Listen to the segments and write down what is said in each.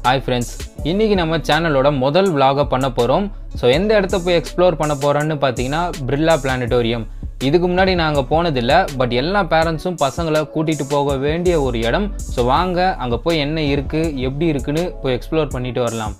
hi friends இன்றைக்கி நம்ம சேனலோட முதல் vlog-அ பண்ண போகிறோம் ஸோ எந்த இடத்த போய் எக்ஸ்ப்ளோர் பண்ண போகிறோன்னு பார்த்தீங்கன்னா பிர்லா பிளானட்டோரியம் இதுக்கு முன்னாடி நாங்கள் போனதில்லை பட் எல்லா பேரண்ட்ஸும் பசங்களை கூட்டிகிட்டு போக வேண்டிய ஒரு இடம் ஸோ வாங்க அங்கே போய் என்ன இருக்குது எப்படி இருக்குன்னு போய் எக்ஸ்ப்ளோர் பண்ணிட்டு வரலாம்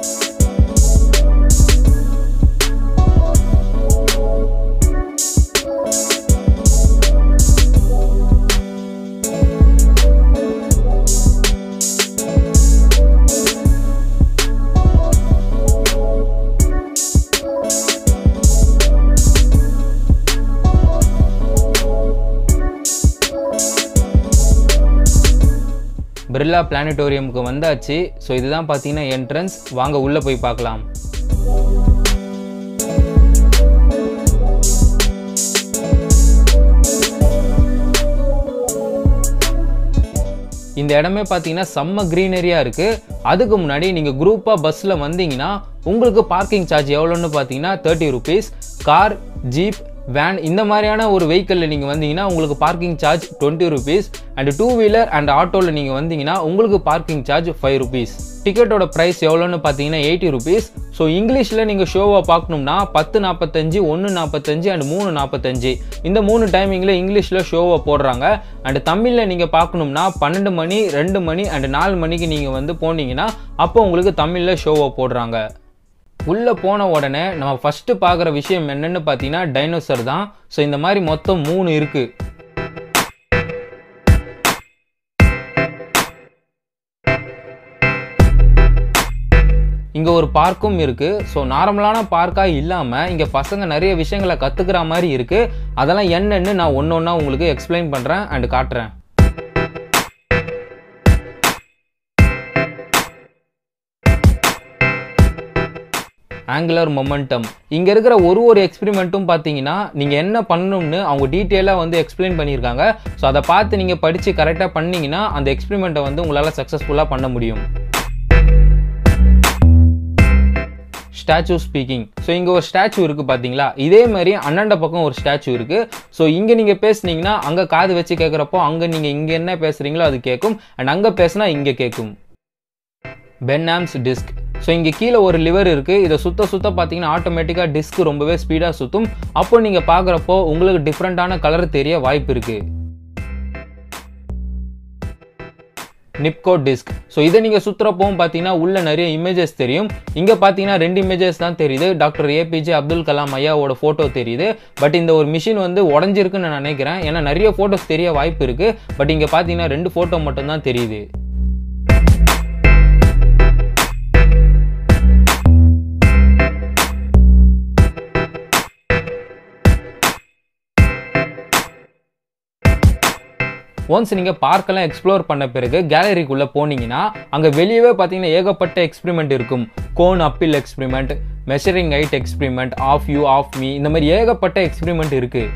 பிர்லா பிளானட்டோரியமுக்கு வந்தாச்சு ஸோ இதுதான் பார்த்தீங்கன்னா என்ட்ரன்ஸ் வாங்க உள்ளே போய் பார்க்கலாம் இந்த இடமே பார்த்தீங்கன்னா செம்ம க்ரீனரியாக இருக்குது அதுக்கு முன்னாடி நீங்கள் குரூப்பாக பஸ்ஸில் வந்தீங்கன்னா உங்களுக்கு பார்க்கிங் சார்ஜ் எவ்வளோன்னு பார்த்தீங்கன்னா thirty rupees car jeep van இந்த மாதிரியான ஒரு வெஹிக்கிளில் நீங்கள் வந்தீங்கன்னா உங்களுக்கு parking charge twenty rupees and two wheeler and ஆட்டோவில் நீங்கள் வந்தீங்கன்னா உங்களுக்கு பார்க்கிங் சார்ஜ் ஃபைவ் ருபீஸ் டிக்கெட்டோட ப்ரைஸ் எவ்வளோன்னு பார்த்தீங்கன்னா எயிட்டி ருபீஸ் ஸோ இங்கிலீஷில் நீங்கள் ஷோவை பார்க்கணும்னா பத்து நாற்பத்தஞ்சு ஒன்று நாற்பத்தஞ்சு அண்ட் மூணு நாற்பத்தஞ்சு இந்த மூணு டைமிங்கில் இங்கிலீஷில் ஷோவை போடுறாங்க அண்ட் தமிழில் நீங்கள் பார்க்கணும்னா பன்னெண்டு மணி ரெண்டு மணி அண்ட் நாலு மணிக்கு நீங்கள் வந்து போனீங்கன்னா அப்போ உங்களுக்கு தமிழில் ஷோவை போடுறாங்க உள்ளே போன உடனே நம்ம ஃபஸ்ட்டு பார்க்குற விஷயம் என்னன்னு பார்த்தீங்கன்னா டைனோசர் தான் ஸோ இந்த மாதிரி மொத்தம் மூணு இருக்குது இங்கே ஒரு பார்க்கும் இருக்குது ஸோ நார்மலான பார்க்காக இல்லாமல் இங்கே பசங்க நிறைய விஷயங்களை கற்றுக்கிற மாதிரி இருக்குது அதெல்லாம் என்னன்னு நான் ஒன்று ஒன்றா உங்களுக்கு எக்ஸ்பிளைன் பண்ணுறேன் அண்ட் காட்டுறேன் ஆங்குலர் மொமெண்டம் இங்கே இருக்கிற ஒரு ஒரு எக்ஸ்பெரிமெண்ட்டும் பார்த்தீங்கன்னா நீங்கள் என்ன பண்ணணும்னு அவங்க டீட்டெயிலாக வந்து எக்ஸ்பிளைன் பண்ணியிருக்காங்க ஸோ அதை பார்த்து நீங்கள் படித்து கரெக்டாக பண்ணீங்கன்னா அந்த எக்ஸ்பெரிமெண்ட்டை வந்து உங்களால் சக்ஸஸ்ஃபுல்லாக பண்ண முடியும் ஸ்டாச்சு ஸ்பீக்கிங் ஸோ இங்கே ஒரு ஸ்டாச்சு இருக்குது பார்த்தீங்களா இதே மாதிரி அண்ணாண்ட பக்கம் ஒரு ஸ்டாச்சு இருக்குது ஸோ இங்கே நீங்கள் பேசுனீங்கன்னா அங்கே காது வச்சு கேட்குறப்போ அங்கே நீங்கள் இங்கே என்ன பேசுகிறீங்களோ அது கேட்கும் அண்ட் அங்கே பேசுனா இங்கே கேட்கும் பென்னாம்ஸ் டிஸ்க் ஸோ இங்கே கீழே ஒரு லிவர் இருக்குது இதை சுத்த சுத்த பார்த்தீங்கன்னா ஆட்டோமேட்டிக்காக டிஸ்க் ரொம்பவே ஸ்பீடாக சுற்றும் அப்போ நீங்கள் பார்க்குறப்போ உங்களுக்கு டிஃப்ரெண்ட்டான கலர் தெரிய வாய்ப்பு இருக்குது நிப்கோ டிஸ்க் ஸோ இதை நீங்கள் சுற்றுறப்பவும் பார்த்தீங்கன்னா உள்ள நிறைய இமேஜஸ் தெரியும் இங்கே பார்த்தீங்கன்னா ரெண்டு இமேஜஸ் தான் தெரியுது டாக்டர் ஏபிஜே அப்துல் கலாம் ஐயாவோட ஃபோட்டோ தெரியுது பட் இந்த ஒரு மிஷின் வந்து உடஞ்சிருக்குன்னு நான் நினைக்கிறேன் ஏன்னா நிறைய ஃபோட்டோஸ் தெரிய வாய்ப்பு இருக்குது பட் இங்கே பார்த்தீங்கன்னா ரெண்டு ஃபோட்டோ மட்டும்தான் தெரியுது ஒன்ஸ் நீங்கள் பார்க்கெல்லாம் எக்ஸ்ப்ளோர் பண்ண பிறகு கேலரிக்குள்ளே போனீங்கன்னா அங்கே வெளியவே பார்த்தீங்கன்னா ஏகப்பட்ட எக்ஸ்பெரிமெண்ட் இருக்கும் cone uphill experiment measuring height experiment of you of me இந்த மாதிரி ஏகப்பட்ட எக்ஸ்பெரிமெண்ட் இருக்குது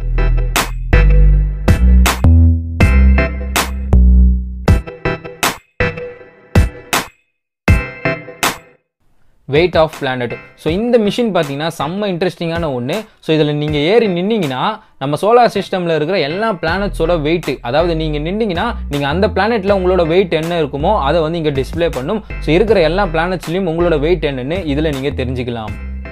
வெயிட் ஆஃப் பிளானட் ஸோ இந்த மிஷின் பார்த்தீங்கன்னா செம்ம இன்ட்ரெஸ்டிங்கான ஒன்று ஸோ இதில் நீங்கள் ஏறி நின்னீங்கன்னா நம்ம சோலார் சிஸ்டமில் இருக்கிற எல்லா பிளானட்ஸோட வெயிட் அதாவது நீங்கள் நின்னீங்கன்னா நீங்கள் அந்த பிளானெட்டில் உங்களோட வெயிட் என்ன இருக்குமோ அதை வந்து இங்கே டிஸ்பிளே பண்ணும் ஸோ இருக்கிற எல்லா பிளானட்ஸ்லையும் உங்களோட வெயிட் என்னன்னு இதில் நீங்கள் தெரிஞ்சுக்கலாம்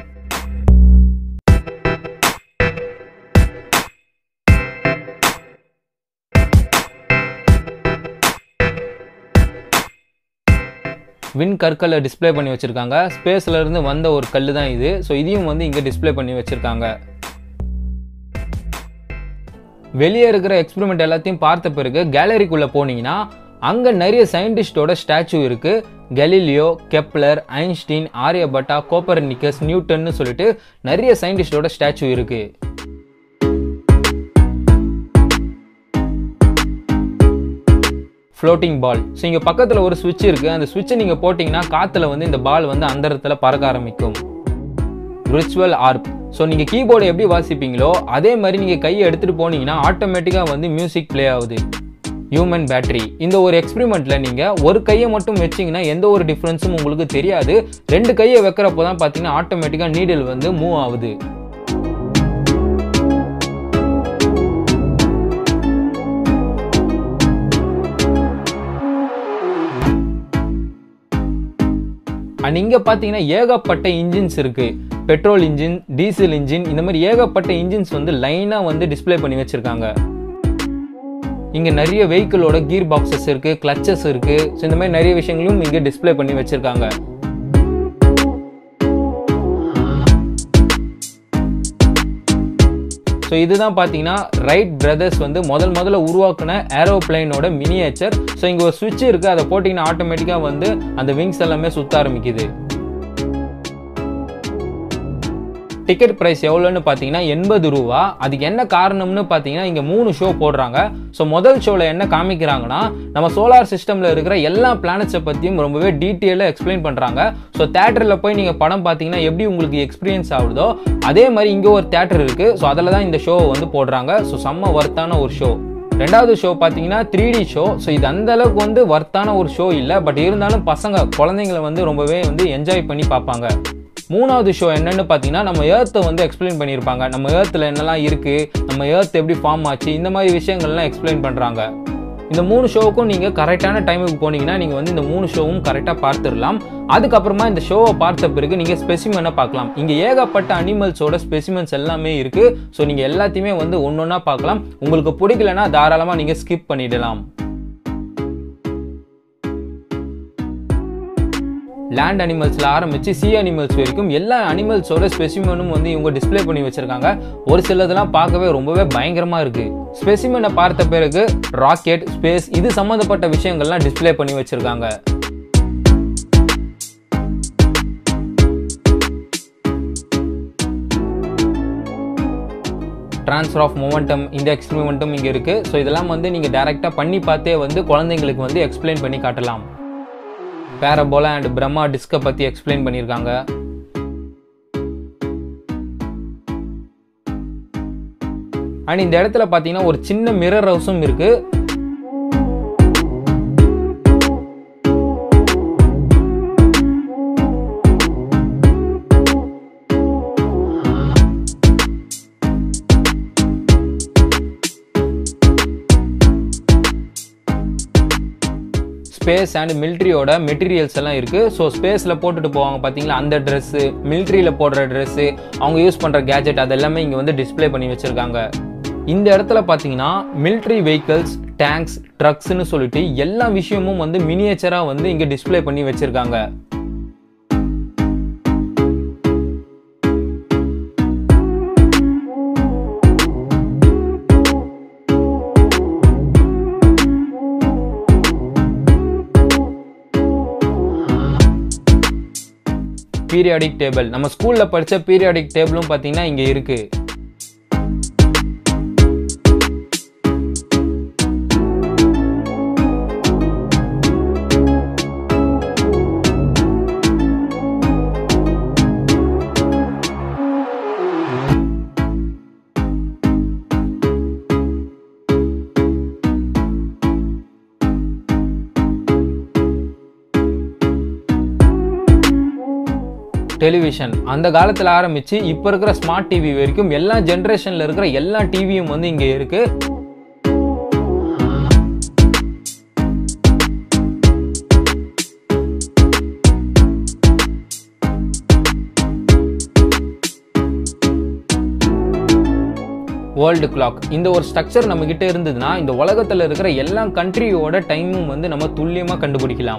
வின் கற்களை டிஸ்பிளே பண்ணி வச்சுருக்காங்க ஸ்பேஸ்ல இருந்து வந்த ஒரு கல் தான் இது ஸோ இதையும் வந்து இங்கே டிஸ்பிளே பண்ணி வச்சுருக்காங்க வெளியே இருக்கிற எக்ஸ்பெரிமெண்ட் எல்லாத்தையும் பார்த்த பிறகு கேலரிக்குள்ளே போனீங்கன்னா அங்கே நிறைய சயின்டிஸ்டோட ஸ்டாச்சு இருக்குது Galileo Kepler Einstein Aryabhata Copernicus நியூட்டன்னு சொல்லிட்டு நிறைய சயின்டிஸ்டோட ஸ்டாச்சு இருக்குது ஃப்ளோட்டிங் பால் ஸோ இங்கே பக்கத்தில் ஒரு சுவிட்ச் இருக்குது அந்த சுவிட்சை நீங்கள் போட்டிங்கன்னா காற்றுல வந்து இந்த பால் வந்து அந்த இடத்துல பறக்க ஆரம்பிக்கும் ரிச்சுவல் ஆர்ப் ஸோ நீங்கள் கீபோர்டு எப்படி வாசிப்பீங்களோ அதே மாதிரி நீங்கள் கையை எடுத்துகிட்டு போனீங்கன்னா ஆட்டோமேட்டிக்காக வந்து மியூசிக் ப்ளே ஆகுது ஹியூமன் பேட்டரி இந்த ஒரு எக்ஸ்பெரிமெண்ட்டில் நீங்கள் ஒரு கையை மட்டும் வச்சிங்கன்னா எந்த ஒரு டிஃப்ரென்ஸும் உங்களுக்கு தெரியாது ரெண்டு கையை வைக்கிறப்போ தான் பார்த்தீங்கன்னா ஆட்டோமேட்டிக்காக நீடில் வந்து மூவ் ஆகுது அண்ட் இங்கே பார்த்தீங்கன்னா ஏகப்பட்ட இன்ஜின்ஸ் இருக்கு பெட்ரோல் இன்ஜின் டீசல் இன்ஜின் இந்த மாதிரி ஏகப்பட்ட இன்ஜின்ஸ் வந்து லைனாக வந்து டிஸ்ப்ளே பண்ணி வச்சிருக்காங்க இங்கே நிறைய வெஹிக்கிளோட கீர் பாக்ஸஸ் இருக்கு கிளச்சஸ் இருக்கு ஸோ இந்த மாதிரி நிறைய விஷயங்களும் இங்கே டிஸ்ப்ளே பண்ணி வச்சிருக்காங்க ஸோ இதுதான் பார்த்தீங்கன்னா ரைட் பிரதர்ஸ் வந்து முதல் முதல்ல உருவாக்குன ஏரோப்ளைனோட மினியேச்சர் ஸோ இங்கே ஒரு சுவிட்ச் இருக்குது அதை போட்டிங்கன்னா ஆட்டோமேட்டிக்காக வந்து அந்த விங்ஸ் எல்லாமே சுத்த ஆரம்பிக்குது டிக்கெட் ப்ரைஸ் எவ்வளோன்னு பார்த்தீங்கன்னா எண்பது ரூபா அதுக்கு என்ன காரணம்னு பார்த்தீங்கன்னா இங்கே மூணு ஷோ போடுறாங்க ஸோ முதல் ஷோவில் என்ன காமிக்கிறாங்கன்னா நம்ம சோலார் சிஸ்டமில் இருக்கிற எல்லா பிளானட்ஸை பற்றியும் ரொம்பவே டீட்டெயிலாக எக்ஸ்பிளைன் பண்ணுறாங்க ஸோ தேட்டரில் போய் நீங்கள் படம் பார்த்தீங்கன்னா எப்படி உங்களுக்கு எக்ஸ்பீரியன்ஸ் ஆகுதோ அதே மாதிரி இங்கே ஒரு தேட்டர் இருக்குது ஸோ அதில் தான் இந்த ஷோவை வந்து போடுறாங்க ஸோ செம்ம ஒர்த்தான ஒரு ஷோ ரெண்டாவது ஷோ பார்த்தீங்கன்னா த்ரீ டி ஷோ ஸோ இது அந்த அளவுக்கு வந்து ஒர்த்தான ஒரு ஷோ இல்லை பட் இருந்தாலும் பசங்க குழந்தைங்களை வந்து ரொம்பவே வந்து என்ஜாய் பண்ணி பார்ப்பாங்க மூணாவது ஷோ என்னன்னு பார்த்தீங்கன்னா நம்ம ஏர்த்தை வந்து எக்ஸ்பிளைன் பண்ணியிருப்பாங்க நம்ம ஏர்த்தில் என்னெல்லாம் இருக்குது நம்ம ஏர்த் எப்படி ஃபார்ம் ஆச்சு இந்த மாதிரி விஷயங்கள்லாம் எக்ஸ்பிளைன் பண்ணுறாங்க இந்த மூணு ஷோவுக்கும் நீங்கள் கரெக்டான டைமுக்கு போனீங்கன்னா நீங்கள் வந்து இந்த மூணு ஷோவும் கரெக்டாக பார்த்துடலாம் அதுக்கப்புறமா இந்த ஷோவை பார்த்த பிறகு நீங்கள் ஸ்பெசிமனை பார்க்கலாம் இங்கே ஏகப்பட்ட அனிமல்ஸோட ஸ்பெசிமென்ஸ் எல்லாமே இருக்குது ஸோ நீங்கள் எல்லாத்தையுமே வந்து ஒன்று ஒன்றா பார்க்கலாம் உங்களுக்கு பிடிக்கலனா தாராளமாக நீங்கள் ஸ்கிப் பண்ணிடலாம் லேண்ட் அனிமல்ஸில் ஆரம்பித்து சி அனிமல்ஸ் வரைக்கும் எல்லா அனிமல்ஸோட ஸ்பெசிமனும் வந்து இவங்க டிஸ்ப்ளே பண்ணி வச்சிருக்காங்க ஒரு சிலதெல்லாம் பார்க்கவே ரொம்பவே பயங்கரமாக இருக்குது ஸ்பெசிமனை பார்த்த பிறகு ராக்கெட் ஸ்பேஸ் இது சம்மந்தப்பட்ட விஷயங்கள்லாம் டிஸ்ப்ளே பண்ணி வச்சிருக்காங்க ட்ரான்ஸ்ஃபர் ஆஃப் மொமெண்டம் இந்த எக்ஸ்பிரிமெண்ட்டும் இங்கே இருக்குது ஸோ இதெல்லாம் வந்து நீங்கள் டேரெக்டாக பண்ணி பார்த்தே வந்து குழந்தைங்களுக்கு வந்து எக்ஸ்பிளைன் பண்ணி காட்டலாம் பேரபோலா அண்ட் பிரம்மா டிஸ்கை பற்றி எக்ஸ்பிளைன் பண்ணியிருக்காங்க அண்ட் இந்த இடத்துல பார்த்தீங்கன்னா ஒரு சின்ன மிரர் ஹவுஸும் இருக்கு ஸ்பேஸ் அண்ட் மிலிட்ரியோட மெட்டீரியல்ஸ் எல்லாம் இருக்கு ஸோ ஸ்பேஸில் போட்டுட்டு போவாங்க பார்த்தீங்களா அந்த ட்ரெஸ்ஸு மிலிட்ரியில் போடுற ட்ரெஸ்ஸு அவங்க யூஸ் பண்ணுற கேஜெட் அது எல்லாமே இங்கே வந்து டிஸ்ப்ளே பண்ணி வச்சிருக்காங்க இந்த இடத்துல பார்த்தீங்கன்னா மிலிட்ரி வெஹிக்கல்ஸ் டேங்க்ஸ் ட்ரக்ஸ்னு சொல்லிட்டு எல்லா விஷயமும் வந்து மினியேச்சராக வந்து இங்கே டிஸ்ப்ளே பண்ணி வச்சிருக்காங்க பீரியாடிக் டேபிள் நம்ம ஸ்கூல்ல படிச்ச பீரியாடிக் டேபிளும் பார்த்தீங்கன்னா இங்க இருக்கு டெலிவிஷன் அந்த காலத்தில் ஆரம்பிச்சு இப்போ இருக்கிற ஸ்மார்ட் டிவி வரைக்கும் எல்லா ஜென்ரேஷனில் இருக்கிற எல்லா டிவியும் வந்து இங்கே இருக்கு வேர்ல்டு கிளாக் இந்த ஒரு ஸ்ட்ரக்சர் நம்ம கிட்ட இருந்ததுன்னா இந்த உலகத்தில் இருக்கிற எல்லா கண்ட்ரியோட டைமும் வந்து நம்ம துல்லியமாக கண்டுபிடிக்கலாம்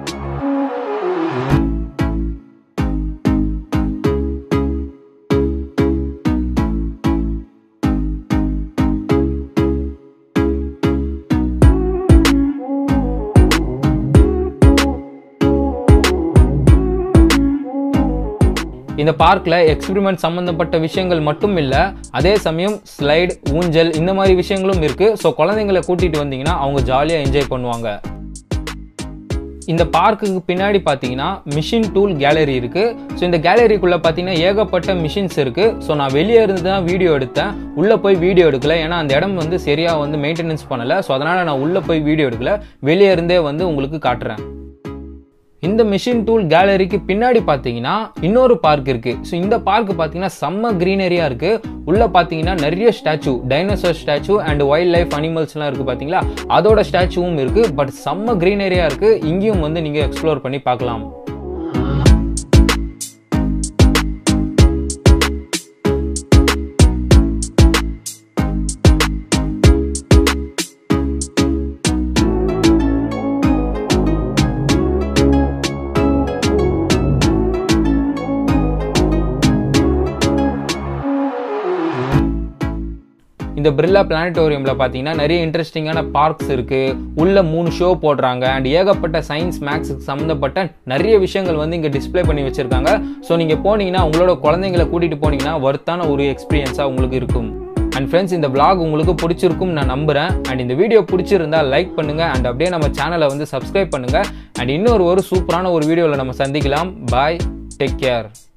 இந்த பார்க்கில் எக்ஸ்பிரிமெண்ட் சம்மந்தப்பட்ட விஷயங்கள் மட்டும் இல்லை அதே சமயம் ஸ்லைடு ஊஞ்சல் இந்த மாதிரி விஷயங்களும் இருக்குது ஸோ குழந்தைங்களை கூட்டிகிட்டு வந்தீங்கன்னா அவங்க ஜாலியாக என்ஜாய் பண்ணுவாங்க இந்த பார்க்குக்கு பின்னாடி பார்த்தீங்கன்னா மிஷின் டூல் கேலரி இருக்குது ஸோ இந்த கேலரிக்குள்ளே பார்த்தீங்கன்னா ஏகப்பட்ட மிஷின்ஸ் இருக்குது ஸோ நான் வெளியே இருந்து தான் வீடியோ எடுத்தேன் உள்ளே போய் வீடியோ எடுக்கல ஏன்னா அந்த இடம் வந்து சரியாக வந்து மெயின்டெனன்ஸ் பண்ணலை ஸோ அதனால் நான் உள்ளே போய் வீடியோ எடுக்கல வெளியே இருந்தே வந்து உங்களுக்கு காட்டுறேன் இந்த மிஷின் டூல் கேலரிக்கு பின்னாடி பார்த்தீங்கன்னா இன்னொரு பார்க் இருக்கு ஸோ இந்த பார்க் பார்த்தீங்கன்னா செம்ம கிரீனரியா இருக்கு உள்ள பார்த்தீங்கன்னா நிறைய statue dinosaur statue and wild life அனிமல்ஸ்லாம் இருக்கு பார்த்தீங்களா அதோட ஸ்டாச்சுவும் இருக்கு பட் செம்ம கிரீனரியா இருக்கு இங்கேயும் வந்து நீங்க எக்ஸ்ப்ளோர் பண்ணி பார்க்கலாம் இந்த பிர்லா பிளானட்டோரியமில் பார்த்தீங்கன்னா நிறைய இன்ட்ரெஸ்டிங்கான பார்க்ஸ் இருக்குது உள்ள மூணு ஷோ போடுறாங்க அண்ட் ஏகப்பட்ட சயின்ஸ் மேக்ஸுக்கு சம்மந்தப்பட்ட நிறைய விஷயங்கள் வந்து இங்கே டிஸ்ப்ளே பண்ணி வச்சுருக்காங்க ஸோ நீங்கள் போனீங்கன்னா உங்களோட குழந்தைங்களை கூட்டிகிட்டு போனீங்கன்னா ஒர்த்தான ஒரு எக்ஸ்பீரியன்ஸாக உங்களுக்கு இருக்கும் அண்ட் ஃப்ரெண்ட்ஸ் இந்த vlog உங்களுக்கு பிடிச்சிருக்கும் நான் நம்புறேன் அண்ட் இந்த வீடியோ பிடிச்சிருந்தா லைக் பண்ணுங்க அண்ட் அப்படியே நம்ம சேனலை வந்து சப்ஸ்கிரைப் பண்ணுங்க அண்ட் இன்னொரு ஒரு சூப்பரான ஒரு வீடியோவில் நம்ம சந்திக்கலாம் பாய் டேக் கேர்